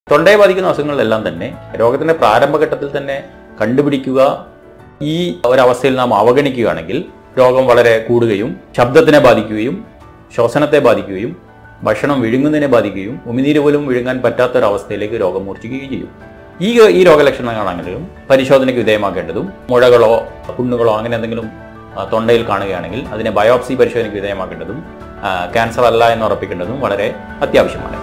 തൊണ്ടയെ ബാധിക്കുന്ന അസുഖങ്ങളിലെല്ലാം തന്നെ രോഗത്തിന്റെ പ്രാരംഭഘട്ടത്തിൽ തന്നെ കണ്ടുപിടിക്കുക ഈ ഒരവസ്ഥയിൽ നാം അവഗണിക്കുകയാണെങ്കിൽ രോഗം വളരെ കൂടുകയും ശബ്ദത്തിനെ ബാധിക്കുകയും ശ്വസനത്തെ ബാധിക്കുകയും ഭക്ഷണം വിഴുങ്ങുന്നതിനെ ബാധിക്കുകയും ഉമിനീര് പോലും വിഴുങ്ങാൻ പറ്റാത്തൊരവസ്ഥയിലേക്ക് രോഗം മൂർച്ഛിക്കുകയും ചെയ്യും ഈ ഈ രോഗലക്ഷണങ്ങളാണെങ്കിലും പരിശോധനയ്ക്ക് വിധേയമാക്കേണ്ടതും മുഴകളോ പുണ്ണുകളോ അങ്ങനെ എന്തെങ്കിലും ആ, തൊണ്ടയിൽ കാണുകയാണെങ്കിൽ അതിനെ ബയോപ്സി പരിശോധനയ്ക്ക് വിധേയമാക്കേണ്ടതും ആ, ക്യാൻസർ അല്ല എന്ന് ഉറപ്പിക്കേണ്ടതും വളരെ അത്യാവശ്യമാണ്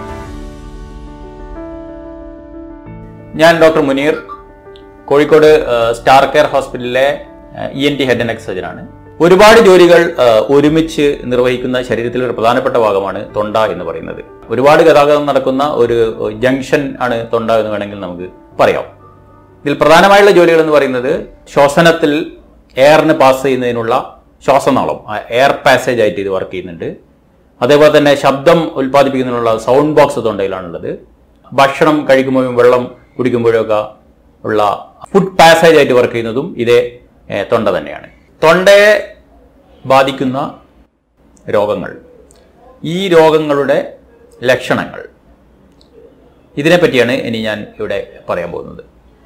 ഞാൻ ഡോക്ടർ മുനീർ കോഴിക്കോട് ആ, സ്റ്റാർ കെയർ ഹോസ്പിറ്റലിലെ E N T head and neck സർജനാണ് ഒരുപാട് ജോലികൾ ആ, ഒരുമിച്ച് നിർവഹിക്കുന്ന ശരീരത്തിലെ ഒരു പ്രധാനപ്പെട്ട ഭാഗമാണ് തൊണ്ട എന്ന് പറയുന്നത് ഒരുപാട് ഗതാഗതം നടക്കുന്ന ഒരു ജംഗ്ഷൻ ആണ് തൊണ്ട എന്ന് വേണമെങ്കിൽ നമുക്ക് പറയാം ഇതിൽ പ്രധാനമായുള്ള ജോലികൾ എന്ന് പറയുന്നത് ശ്വസനത്തിൽ എയറിന് പാസ് ചെയ്യുന്നതിനുള്ള ശ്വാസനാളം എയർ പാസേജ് ആയിട്ട് ഇത് വർക്ക് ചെയ്യുന്നുണ്ട് അതേപോലെ തന്നെ ശബ്ദം ഉൽപ്പാദിപ്പിക്കുന്നതിനുള്ള സൗണ്ട് ബോക്സ് തൊണ്ടയിലാണുള്ളത് ഭക്ഷണം കഴിക്കുമ്പോഴും വെള്ളം കുടിക്കുമ്പോഴും ഒക്കെ ഉള്ള ഫുഡ് പാസേജ് ആയിട്ട് വർക്ക് ചെയ്യുന്നതും ഇതേ ഏഹ്, തൊണ്ട തന്നെയാണ് തൊണ്ടയെ ബാധിക്കുന്ന രോഗങ്ങൾ ഈ രോഗങ്ങളുടെ ലക്ഷണങ്ങൾ ഇതിനെപ്പറ്റിയാണ് ഇനി ഞാൻ ഇവിടെ പറയാൻ പോകുന്നത്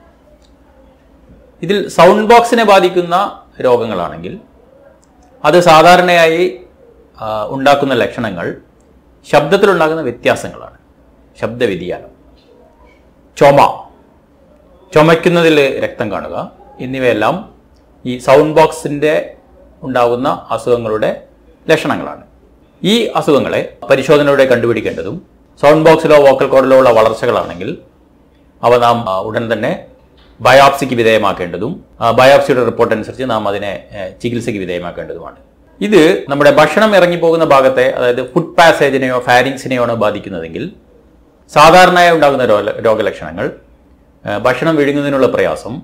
ഇതിൽ സൗണ്ട് ബോക്സിനെ ബാധിക്കുന്ന രോഗങ്ങളാണെങ്കിൽ അത് സാധാരണയായി ആ, ഉണ്ടാക്കുന്ന ലക്ഷണങ്ങൾ ശബ്ദത്തിലുണ്ടാകുന്ന വ്യത്യാസങ്ങളാണ് ശബ്ദവ്യതിയാനം ചുമ ചുമയ്ക്കുന്നതിൽ രക്തം കാണുക എന്നിവയെല്ലാം ഈ സൗണ്ട് ബോക്സിൻ്റെ ഉണ്ടാകുന്ന അസുഖങ്ങളുടെ ലക്ഷണങ്ങളാണ് ഈ അസുഖങ്ങളെ പരിശോധനയോടെ കണ്ടുപിടിക്കേണ്ടതും സൗണ്ട് ബോക്സിലോ വോക്കൽ കോഡിലോ ഉള്ള വളർച്ചകളാണെങ്കിൽ അവ നാം ആ, ഉടൻ തന്നെ ബയോപ്സിക്ക് വിധേയമാക്കേണ്ടതും ആ, ബയോപ്സിയുടെ റിപ്പോർട്ട് അനുസരിച്ച് നാം അതിനെ ഏ, ചികിത്സയ്ക്ക് വിധേയമാക്കേണ്ടതുമാണ് ഇത് നമ്മുടെ ഭക്ഷണം ഇറങ്ങിപ്പോകുന്ന ഭാഗത്തെ അതായത് ഫുഡ് പാസേജിനെയോ ഫാരിങ്സിനെയോ ആണ് ബാധിക്കുന്നതെങ്കിൽ സാധാരണയായി ഉണ്ടാകുന്ന രോഗ- രോഗലക്ഷണങ്ങൾ ആ, ഭക്ഷണം വിഴുങ്ങുന്നതിനുള്ള പ്രയാസം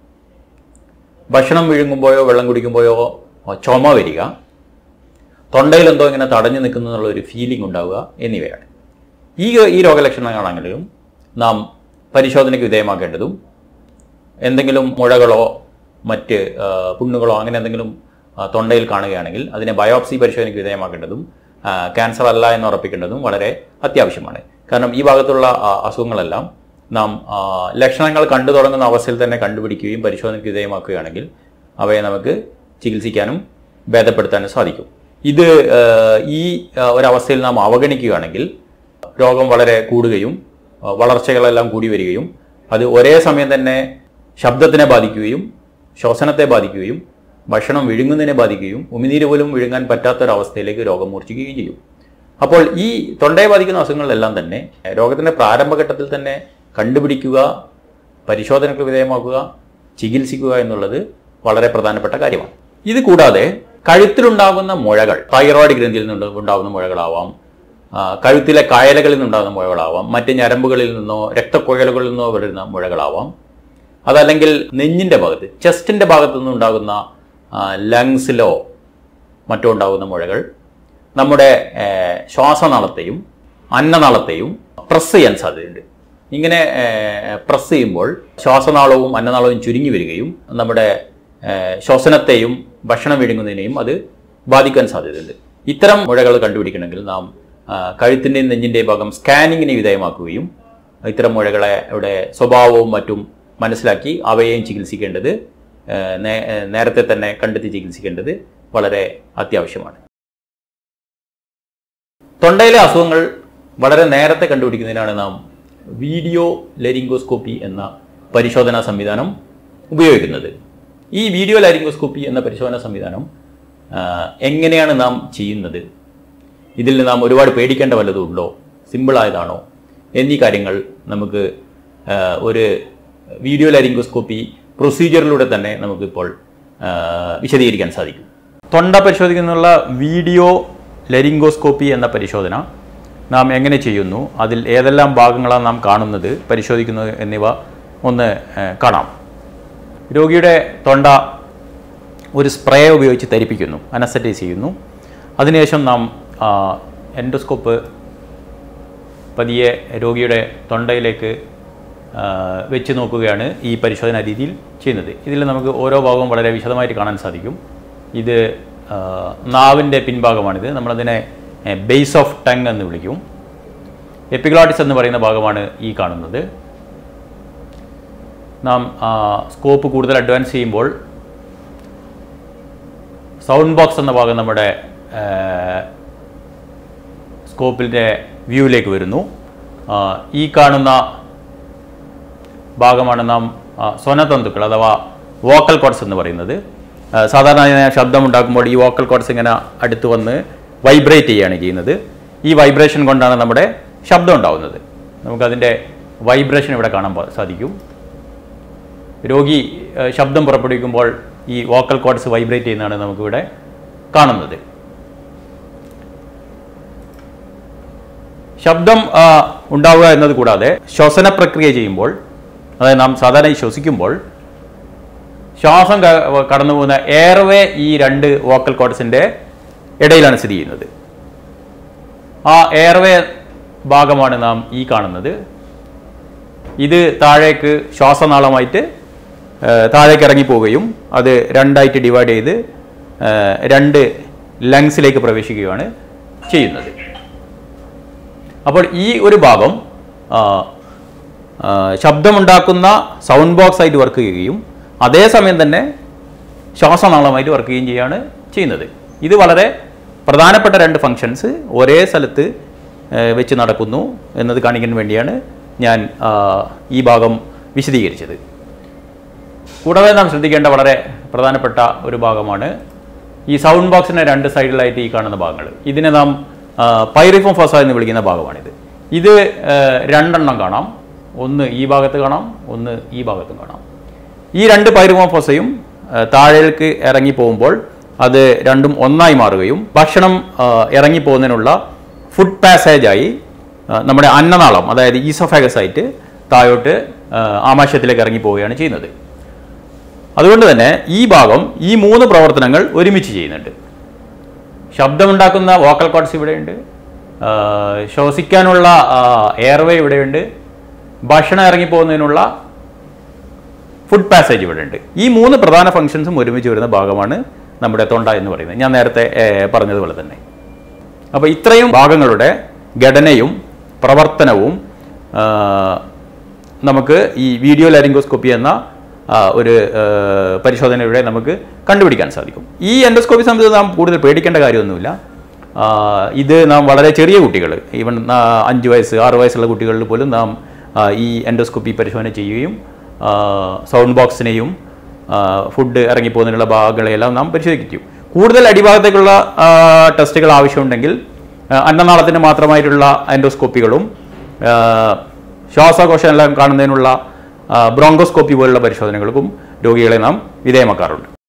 ഭക്ഷണം വിഴുങ്ങുമ്പോഴോ വെള്ളം കുടിക്കുമ്പോഴോ ചുമ വരിക തൊണ്ടയിൽ എന്തോ ഇങ്ങനെ തടഞ്ഞു നിൽക്കുന്നു എന്നുള്ള ഒരു ഫീലിംഗ് ഉണ്ടാവുക എന്നിവയാണ് ഈ ഈ രോഗലക്ഷണങ്ങളാണെങ്കിലും നാം പരിശോധനയ്ക്ക് വിധേയമാക്കേണ്ടതും എന്തെങ്കിലും മുഴകളോ മറ്റ് ആ, പുണ്ണുകളോ അങ്ങനെ എന്തെങ്കിലും ആ, തൊണ്ടയിൽ കാണുകയാണെങ്കിൽ അതിനെ ബയോപ്സി പരിശോധനയ്ക്ക് വിധേയമാക്കേണ്ടതും ആ, ക്യാൻസർ അല്ല എന്ന് ഉറപ്പിക്കേണ്ടതും വളരെ അത്യാവശ്യമാണ് കാരണം ഈ ഭാഗത്തുള്ള ആ, അസുഖങ്ങളെല്ലാം നാം ആ, ലക്ഷണങ്ങൾ കണ്ടു തുടങ്ങുന്ന അവസ്ഥയിൽ തന്നെ കണ്ടുപിടിക്കുകയും പരിശോധനയ്ക്ക് വിധേയമാക്കുകയാണെങ്കിൽ അവയെ നമുക്ക് ചികിത്സിക്കാനും ഭേദപ്പെടുത്താനും സാധിക്കും ഇത് ആ, ഈ ആ, ഒരവസ്ഥയിൽ നാം അവഗണിക്കുകയാണെങ്കിൽ രോഗം വളരെ കൂടുകയും ആ, വളർച്ചകളെല്ലാം കൂടി വരികയും അത് ഒരേ സമയം തന്നെ ശബ്ദത്തിനെ ബാധിക്കുകയും ശ്വസനത്തെ ബാധിക്കുകയും ഭക്ഷണം വിഴുങ്ങുന്നതിനെ ബാധിക്കുകയും ഉമിനീര് പോലും വിഴുങ്ങാൻ പറ്റാത്തൊരവസ്ഥയിലേക്ക് രോഗം മൂർച്ഛിക്കുകയും ചെയ്യും അപ്പോൾ ഈ തൊണ്ടയെ ബാധിക്കുന്ന അസുഖങ്ങളിലെല്ലാം തന്നെ രോഗത്തിന്റെ പ്രാരംഭഘട്ടത്തിൽ തന്നെ കണ്ടുപിടിക്കുക പരിശോധനയ്ക്ക് വിധേയമാക്കുക ചികിത്സിക്കുക എന്നുള്ളത് വളരെ പ്രധാനപ്പെട്ട കാര്യമാണ് ഇത് കൂടാതെ കഴുത്തിലുണ്ടാകുന്ന മുഴകൾ തൈറോയ്ഡ് ഗ്രന്ഥിയിൽ നിന്ന് ഉണ്ടാകുന്ന മുഴകളാവാം ആ, കഴുത്തിലെ കായലകളിൽ നിന്നുണ്ടാകുന്ന മുഴകളാവാം മറ്റ് ഞരമ്പുകളിൽ നിന്നോ രക്തക്കുഴലുകളിൽ നിന്നോ വരുന്ന മുഴകളാവാം അതല്ലെങ്കിൽ നെഞ്ഞിൻ്റെ ഭാഗത്ത് ചെസ്റ്റിൻ്റെ ഭാഗത്തു നിന്നുണ്ടാകുന്ന ലങ്സിലോ മറ്റോ ഉണ്ടാകുന്ന മുഴകൾ നമ്മുടെ ഏർ, ശ്വാസനാളത്തെയും അന്നനാളത്തെയും പ്രസ് ചെയ്യാൻ സാധ്യതയുണ്ട് ഇങ്ങനെ പ്രസ് ചെയ്യുമ്പോൾ ശ്വാസനാളവും അന്നനാളവും ചുരുങ്ങി വരികയും നമ്മുടെ ഏർ, ശ്വസനത്തെയും ഭക്ഷണം വിഴുങ്ങുന്നതിനെയും അത് ബാധിക്കാൻ സാധ്യതയുണ്ട് ഇത്തരം മുഴകൾ കണ്ടുപിടിക്കണമെങ്കിൽ നാം ആ, കഴുത്തിൻ്റെയും നെഞ്ഞിൻ്റെയും ഭാഗം സ്കാനിങ്ങിന് വിധേയമാക്കുകയും ഇത്തരം മുഴകളെ യുടെ സ്വഭാവവും മറ്റും മനസ്സിലാക്കി അവയെയും ചികിത്സിക്കേണ്ടത് ഏർ, നേ- ഏർ, നേരത്തെ തന്നെ കണ്ടെത്തി ചികിത്സിക്കേണ്ടത് വളരെ അത്യാവശ്യമാണ് തൊണ്ടയിലെ അസുഖങ്ങൾ വളരെ നേരത്തെ കണ്ടുപിടിക്കുന്നതിനാണ് നാം വീഡിയോ ലെരിങ്കോസ്കോപ്പി എന്ന പരിശോധനാ സംവിധാനം ഉപയോഗിക്കുന്നത് ഈ വീഡിയോ ലാരിങ്കോസ്കോപ്പി എന്ന പരിശോധനാ സംവിധാനം ആ, എങ്ങനെയാണ് നാം ചെയ്യുന്നത് ഇതിൽ നാം ഒരുപാട് പേടിക്കേണ്ട വല്ലതും ഉണ്ടോ സിമ്പിളായതാണോ എന്നീ കാര്യങ്ങൾ നമുക്ക് ആ, ഒരു വീഡിയോ ലാരിങ്കോസ്കോപ്പി പ്രൊസീജിയറിലൂടെ തന്നെ നമുക്കിപ്പോൾ ആ, വിശദീകരിക്കാൻ സാധിക്കും തൊണ്ട പരിശോധിക്കുന്നുള്ള വീഡിയോ ലെരിങ്കോസ്കോപ്പി എന്ന പരിശോധന നാം എങ്ങനെ ചെയ്യുന്നു അതിൽ ഏതെല്ലാം ഭാഗങ്ങളാണ് നാം കാണുന്നത് പരിശോധിക്കുന്നത് എന്നിവ ഒന്ന് ആ, കാണാം രോഗിയുടെ തൊണ്ട ഒരു സ്പ്രേ ഉപയോഗിച്ച് ധരിപ്പിക്കുന്നു അനസറ്റൈസ് ചെയ്യുന്നു അതിനുശേഷം നാം ആ, എൻഡോസ്കോപ്പ് പതിയെ രോഗിയുടെ തൊണ്ടയിലേക്ക് ആ, വെച്ച് നോക്കുകയാണ് ഈ പരിശോധനാ രീതിയിൽ ചെയ്യുന്നത് ഇതിൽ നമുക്ക് ഓരോ ഭാഗവും വളരെ വിശദമായിട്ട് കാണാൻ സാധിക്കും ഇത് ആ, നാവിൻ്റെ പിൻഭാഗമാണിത് നമ്മളതിനെ ബേസ് ഓഫ് ടങ് എന്ന് വിളിക്കും എപ്പിഗ്ലോട്ടിസ് എന്ന് പറയുന്ന ഭാഗമാണ് ഈ കാണുന്നത് നാം സ്കോപ്പ് കൂടുതൽ അഡ്വാൻസ് ചെയ്യുമ്പോൾ സൗണ്ട് ബോക്സ് എന്ന ഭാഗം നമ്മുടെ സ്കോപ്പിൻ്റെ വ്യൂവിലേക്ക് വരുന്നു ആ, ഈ കാണുന്ന ഭാഗമാണ് നാം ആ, സ്വനതന്തുക്കൾ അഥവാ വോക്കൽ കോഡ്സ് എന്ന് പറയുന്നത് ആ, സാധാരണ ഞാൻ ശബ്ദം ഉണ്ടാക്കുമ്പോൾ ഈ വോക്കൽ കോഡ്സ് ഇങ്ങനെ അടുത്ത് വന്ന് വൈബ്രേറ്റ് ചെയ്യുകയാണ് ചെയ്യുന്നത് ഈ വൈബ്രേഷൻ കൊണ്ടാണ് നമ്മുടെ ശബ്ദം ഉണ്ടാവുന്നത് നമുക്കതിൻ്റെ വൈബ്രേഷൻ ഇവിടെ കാണാൻ പ- സാധിക്കും രോഗി ആ, ശബ്ദം പുറപ്പെടുവിക്കുമ്പോൾ ഈ വോക്കൽ കോഡ്സ് വൈബ്രേറ്റ് ചെയ്യുന്നതാണ് നമുക്കിവിടെ കാണുന്നത് ശബ്ദം ആ, ഉണ്ടാവുക എന്നത് കൂടാതെ ശ്വസന പ്രക്രിയ ചെയ്യുമ്പോൾ അതായത് നാം സാധാരണ ഈ ശ്വസിക്കുമ്പോൾ ശ്വാസം ക- കടന്നു പോകുന്ന എയർവേ ഈ രണ്ട് വോക്കൽ കോഡ്സിൻ്റെ ഇടയിലാണ് സ്ഥിതി ചെയ്യുന്നത് ആ എയർവേ ഭാഗമാണ് നാം ഈ കാണുന്നത് ഇത് താഴേക്ക് ശ്വാസനാളമായിട്ട് ആ, താഴേക്ക് ഇറങ്ങി പോവുകയും അത് രണ്ടായിട്ട് ഡിവൈഡ് ചെയ്ത് ആ, രണ്ട് ലങ്സിലേക്ക് പ്രവേശിക്കുകയാണ് ചെയ്യുന്നത് അപ്പോൾ ഈ ഒരു ഭാഗം ആ, ആ, ശബ്ദമുണ്ടാക്കുന്ന സൗണ്ട് ബോക്സ് ആയിട്ട് വർക്ക് ചെയ്യുകയും അതേസമയം തന്നെ ശ്വാസനാളമായിട്ട് വർക്ക് ചെയ്യുകയും ചെയ്യുകയാണ് ചെയ്യുന്നത് ഇത് വളരെ പ്രധാനപ്പെട്ട രണ്ട് ഫങ്ഷൻസ് ഒരേ സ്ഥലത്ത് ആ, വെച്ച് നടക്കുന്നു എന്നത് കാണിക്കാൻ വേണ്ടിയാണ് ഞാൻ ആ, ഈ ഭാഗം വിശദീകരിച്ചത് കൂടാതെ നാം ശ്രദ്ധിക്കേണ്ട വളരെ പ്രധാനപ്പെട്ട ഒരു ഭാഗമാണ് ഈ സൗണ്ട് ബോക്സിൻ്റെ രണ്ട് സൈഡിലായിട്ട് ഈ കാണുന്ന ഭാഗങ്ങൾ ഇതിനെ നാം പൈറിഫോം ഫോസ എന്ന് വിളിക്കുന്ന ഭാഗമാണിത് ഇത് ആ, രണ്ടെണ്ണം കാണാം ഒന്ന് ഈ ഭാഗത്ത് കാണാം ഒന്ന് ഈ ഭാഗത്തും കാണാം ഈ രണ്ട് പൈറിഫോം ഫോസയും ആ, താഴേക്ക് ഇറങ്ങി പോകുമ്പോൾ അത് രണ്ടും ഒന്നായി മാറുകയും ഭക്ഷണം ആ, ഇറങ്ങി പോകുന്നതിനുള്ള ഫുഡ് പാസേജായി ആ, നമ്മുടെ അന്നനാളം അതായത് ഈസോഫാഗസ് ആയിട്ട് താഴോട്ട് ആ, ആമാശയത്തിലേക്ക് ഇറങ്ങി പോവുകയാണ് ചെയ്യുന്നത് അതുകൊണ്ട് തന്നെ ഈ ഭാഗം ഈ മൂന്ന് പ്രവർത്തനങ്ങൾ ഒരുമിച്ച് ചെയ്യുന്നുണ്ട് ശബ്ദമുണ്ടാക്കുന്ന വോക്കൽ കോഡ്സ് ഇവിടെയുണ്ട് ആ, ശ്വസിക്കാനുള്ള എയർവേ ഇവിടെയുണ്ട് ഭക്ഷണം ഇറങ്ങിപ്പോകുന്നതിനുള്ള ഫുഡ് പാസേജ് ഇവിടെ ഉണ്ട് ഈ മൂന്ന് പ്രധാന ഫങ്ഷൻസും ഒരുമിച്ച് വരുന്ന ഭാഗമാണ് നമ്മുടെ തൊണ്ട എന്ന് പറയുന്നത് ഞാൻ നേരത്തെ ഏ, പറഞ്ഞതുപോലെ തന്നെ അപ്പോൾ ഇത്രയും ഭാഗങ്ങളുടെ ഘടനയും പ്രവർത്തനവും ആ, നമുക്ക് ഈ വീഡിയോ ലാരിങ്കോസ്കോപ്പി എന്ന ആ, ഒരു ആ, പരിശോധനയിലൂടെ നമുക്ക് കണ്ടുപിടിക്കാൻ സാധിക്കും ഈ എൻഡോസ്കോപ്പി സംബന്ധിച്ച് നാം കൂടുതൽ പേടിക്കേണ്ട കാര്യമൊന്നുമില്ല ആ, ഇത് നാം വളരെ ചെറിയ കുട്ടികൾ ഈവൻ അഞ്ച് വയസ്സ് ആറ് വയസ്സുള്ള കുട്ടികളിൽ പോലും നാം ആ, ഈ എൻഡോസ്കോപ്പി പരിശോധന ചെയ്യുകയും ആ, സൗണ്ട് ബോക്സിനെയും ആ, ഫുഡ് ഇറങ്ങിപ്പോകുന്നതിനുള്ള ഭാഗങ്ങളെയെല്ലാം നാം പരിശോധിക്കും കൂടുതൽ അടിഭാഗത്തേക്കുള്ള ആ, ടെസ്റ്റുകൾ ആവശ്യമുണ്ടെങ്കിൽ ആ, അന്നനാളത്തിന് മാത്രമായിട്ടുള്ള എൻഡോസ്കോപ്പികളും ആ, ശ്വാസകോശം എല്ലാം കാണുന്നതിനുള്ള ആ, ബ്രോങ്കോസ്കോപ്പി പോലുള്ള പരിശോധനകൾക്കും രോഗികളെ നാം വിധേയമാക്കാറുണ്ട്